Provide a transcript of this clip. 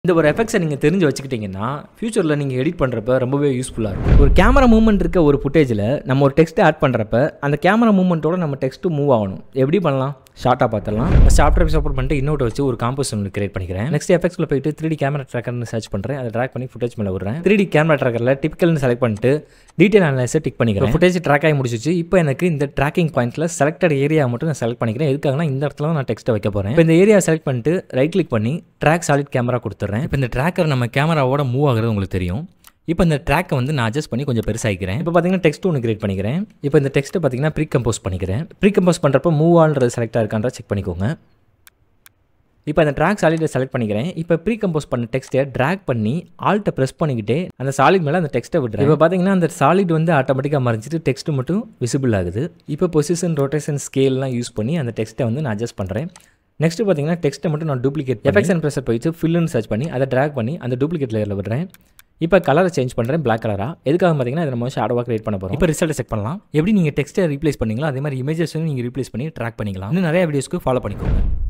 இந்த ஒரு எஃபெக்ட்ஸை நீங்கள் தெரிஞ்சு வச்சுக்கிட்டிங்கன்னா ஃப்யூச்சரில் நீங்கள் எடிட் பண்ணுறப்ப ரொம்பவே யூஸ்ஃபுல்லாக இருக்கும் ஒரு கேமரா மூவ்மெண்ட் இருக்க ஒரு ஃபுட்டேஜில் நம்ம ஒரு டெக்ஸ்ட்டை ஆட் பண்ணுறப்ப அந்த கேமரா மூவ்மெண்ட்டோட நம்ம டெக்ஸ்ட்டு மூவ் ஆகணும் எப்படி பண்ணலாம் ஷார்ட்டாக பார்த்துடலாம் சாஃப்ட்வேர் சப்போர்ட் பண்ணிட்டு இன்னோட்டை வச்சு ஒரு காம்போஸ் ஒன்று கிரியேட் பண்ணிக்கிறேன் நெக்ஸ்ட் எஃபெக்ட்ஸில் போயிட்டு த்ரீ டி கேமரா ட்ராக்கர்னு சர்ச் பண்ணுறேன் அதை ட்ராக் பண்ணி ஃபுட்டேஜ் மேலே விடுறேன் த்ரீ டி கேமரா ட்ராக்கரில் டிப்பிக்கல்னு செலக்ட் பண்ணிட்டு டீட்டெயில் அனலைஸை டிக் பண்ணிக்கிறேன் ஃபுட்டேஜ் ட்ராக் ஆகி முடிச்சிச்சு இப்போ எனக்கு இந்த ட்ராக்கிங் பாயிண்ட்டில் செலக்டட் ஏரியா மட்டும் நான் செலக்ட் பண்ணிக்கிறேன் எதுக்காகனா இந்த இடத்துல தான் நான் டெக்ஸ்ட்டை வைக்க போகிறேன் இப்போ இந்த ஏரியா செலக்ட் பண்ணிட்டு ரைட் கிளிக் பண்ணி ட்ராக் சாலிட் கேமரா கொடுத்துட்றேன் இப்போ இந்த ட்ராக்கர் நம்ம கேமராவோட மூவ் ஆகுறது உங்களுக்கு தெரியும் இப்போ இந்த ட்ராக்கை வந்து நான் அட்ஜஸ்ட் பண்ணி கொஞ்சம் பெருசாகிக்கிறேன் இப்போ பார்த்தீங்கன்னா டெக்ஸ்ட் ஒன்று கிரியேட் பண்ணிக்கிறேன் இப்போ இந்த டெக்ஸ்ட்டை பார்த்தீங்கன்னா ப்ரீ கம்போஸ் பண்ணிக்கிறேன் ப்ரீ கம்போஸ் பண்ணுறப்போ மூவ் ஆல்ன்றது செலக்டாக இருக்கான்றா செக் பண்ணிக்கோங்க இப்போ அந்த ட்ராக் சாலிடை செலக்ட் பண்ணிக்கிறேன் இப்போ ப்ரீ கம்போஸ் பண்ண டெக்ஸ்ட்டை ட்ராக் பண்ணி ஆல்ட்டை ப்ரெஸ் பண்ணிக்கிட்டே அந்த சாலிட் மேலே அந்த டெக்ஸ்ட்டை விடுறேன் இப்போ பார்த்தீங்கன்னா அந்த சாலிட் வந்து ஆட்டோமேட்டிக்காக மறைஞ்சிட்டு டெக்ஸ்ட் மட்டும் விசிபிள் ஆகுது இப்போ பொசிஷன் ரொட்டேஷன் ஸ்கேல்லாம் யூஸ் பண்ணி அந்த டெக்ஸ்ட்டை வந்து நான் அட்ஜஸ்ட் பண்ணுறேன் நெக்ஸ்ட் பார்த்தீங்கன்னா டெக்ஸ்ட்டை மட்டும் நான் டூப்ளிகேட் எஃபெக்ட்ஸ் அண்ட் ப்ரெஷர் போயிட்டு ஃபில்லுன்னு சர்ச் பண்ணி அதை ட்ராக் பண்ணி அந்த டூப்ளிகேட் லேயரில் விடுறேன் இப்போ கலரை சேஞ்ச் பண்ணுறேன் பிளாக் கலராக எதுக்காக பார்த்தீங்கன்னா இதை நம்ம ஷேடோவாக கிரியேட் பண்ண போகிறோம் இப்போ ரிசல்ட்டை செக் பண்ணலாம் எப்படி நீங்கள் டெக்ஸ்ட்டை ரீப்ளேஸ் பண்ணீங்களோ அதே மாதிரி இமேஜஸையும் நீங்கள் ரீப்ளேஸ் பண்ணி ட்ராக் பண்ணிக்கலாம் இன்னும் நிறைய வீடியோஸ்க்கு ஃபாலோ பண்ணிக்கோங்க